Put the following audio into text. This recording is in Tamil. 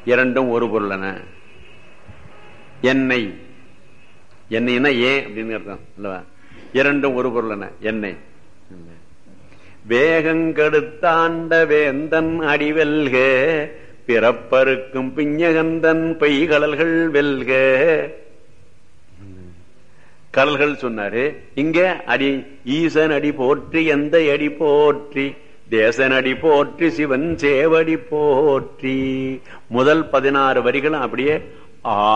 இரண்டும் ஒரு பொருளன எண்ணெய் எண்ணெய்னா ஏன் அப்படின்னு அர்த்தம் அல்லவா இரண்டும் ஒரு பொருளன எண்ணெய் வேகங்கெடுத்தாண்ட வேந்தன் அடிவெல்க பிறப்பருக்கும் பிஞ்சகந்தன் பெய்கடல்கள் வெல்க கடல்கள் சொன்னாரு இங்க அடி ஈசன் அடி போற்றி எந்த அடி போற்றி தேசன் அடி போற்றி சிவன் சேவடி போற்றி முதல் பதினாறு வரிகளும் அப்படியே ஆ